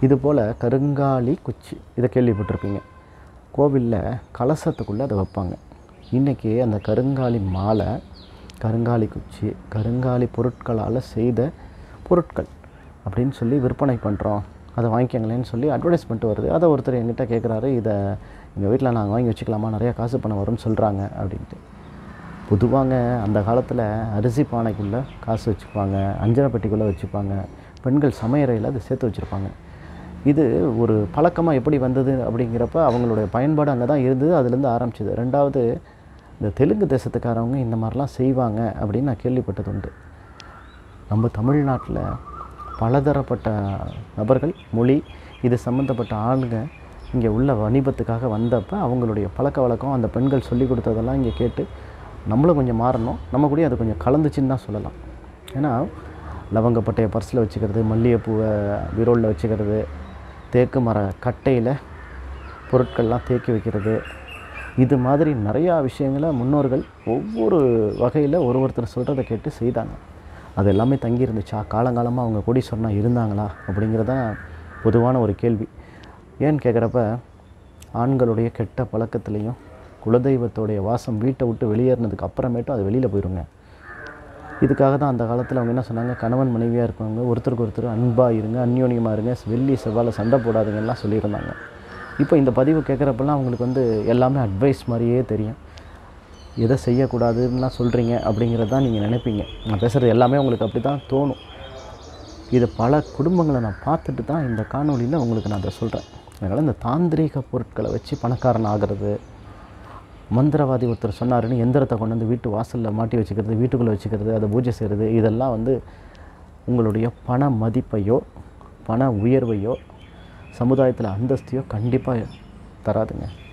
இது போல் கருங்காலி குச்சி இதை கேள்விப்பட்டிருப்பீங்க கோவிலில் கலசத்துக்குள்ளே அதை வைப்பாங்க இன்றைக்கி அந்த கருங்காலி மாலை கருங்காலி குச்சி கருங்காலி பொருட்களால் செய்த பொருட்கள் அப்படின்னு சொல்லி விற்பனை பண்ணுறோம் அதை வாங்கிக்கங்களேன்னு சொல்லி அட்வர்டைஸ்மெண்ட் வருது அதை ஒருத்தர் என்கிட்ட கேட்குறாரு இதை எங்கள் வீட்டில் நாங்கள் வாங்கி வச்சுக்கலாமா நிறையா காசு பணம் வரும்னு சொல்கிறாங்க அப்படின்ட்டு பொதுவாங்க அந்த காலத்தில் அரிசி பானைக்குள்ளே காசு வச்சுப்பாங்க அஞ்சரை பெட்டிக்குள்ளே வச்சுப்பாங்க பெண்கள் சமையறையில் அதை சேர்த்து வச்சுருப்பாங்க இது ஒரு பழக்கமாக எப்படி வந்தது அப்படிங்கிறப்ப அவங்களுடைய பயன்பாடு அங்கே தான் இருந்தது அதுலேருந்து ஆரம்பிச்சது ரெண்டாவது இந்த தெலுங்கு தேசத்துக்காரவங்க இந்த மாதிரிலாம் செய்வாங்க அப்படின்னு நான் கேள்விப்பட்டது உண்டு நம்ம தமிழ்நாட்டில் பலதரப்பட்ட நபர்கள் மொழி இது சம்மந்தப்பட்ட ஆளுங்க இங்கே உள்ள வணிபத்துக்காக வந்தப்போ அவங்களுடைய பழக்க வழக்கம் அந்த பெண்கள் சொல்லி கொடுத்ததெல்லாம் இங்கே கேட்டு நம்மளும் கொஞ்சம் மாறணும் நம்ம கூட அது கொஞ்சம் கலந்துச்சுன்னு தான் சொல்லலாம் ஏன்னா லவங்கப்பட்டையை பர்ஸில் வச்சுக்கிறது மல்லிகைப்பூவை விரோலில் வச்சுக்கிறது தேக்கு மர கட்டையில் பொருட்கள்லாம் தேக்கி வைக்கிறது இது மாதிரி நிறையா விஷயங்களை முன்னோர்கள் ஒவ்வொரு வகையில் ஒரு ஒருத்தர் சொல்கிறத கேட்டு செய்தாங்க அது எல்லாமே தங்கி இருந்துச்சா காலங்காலமாக அவங்க கோடீஸ்வரனாக இருந்தாங்களா அப்படிங்கிறதான் பொதுவான ஒரு கேள்வி ஏன்னு கேட்குறப்ப ஆண்களுடைய கெட்ட பழக்கத்துலேயும் குலதெய்வத்தோடைய வாசம் வீட்டை விட்டு வெளியேறினதுக்கு அப்புறமேட்டும் அது வெளியில் போயிடுங்க இதுக்காக தான் அந்த காலத்தில் அவங்க என்ன சொன்னாங்க கணவன் மனைவியாக இருப்பாங்க ஒருத்தருக்கு ஒருத்தர் அன்பாக இருங்க அந்யோன்யமாக இருங்க வெள்ளி செவ்வாயில் சண்டை போடாதுங்கலாம் சொல்லியிருந்தாங்க இப்போ இந்த பதிவு கேட்குறப்பெல்லாம் அவங்களுக்கு வந்து எல்லாமே அட்வைஸ் மாதிரியே தெரியும் எதை செய்யக்கூடாதுன்னுலாம் சொல்கிறீங்க அப்படிங்கிறது தான் நீங்கள் நினைப்பீங்க நான் பேசுகிறது எல்லாமே உங்களுக்கு அப்படி தான் தோணும் இது பல குடும்பங்களை நான் பார்த்துட்டு தான் இந்த காணொளியில் உங்களுக்கு நான் அதை சொல்கிறேன் அதனால் இந்த தாந்திரீக பொருட்களை வச்சு பணக்காரன் ஆகிறது மந்திரவாதி ஒருத்தர் சொன்னாருன்னு எந்திரத்தை கொண்டு வந்து வீட்டு வாசலில் மாட்டி வச்சுக்கிறது வீட்டுக்குள்ளே வச்சுக்கிறது அதை பூஜை செய்கிறது இதெல்லாம் வந்து உங்களுடைய பண மதிப்பையோ பண உயர்வையோ சமுதாயத்தில் அந்தஸ்தையோ கண்டிப்பாக தராதுங்க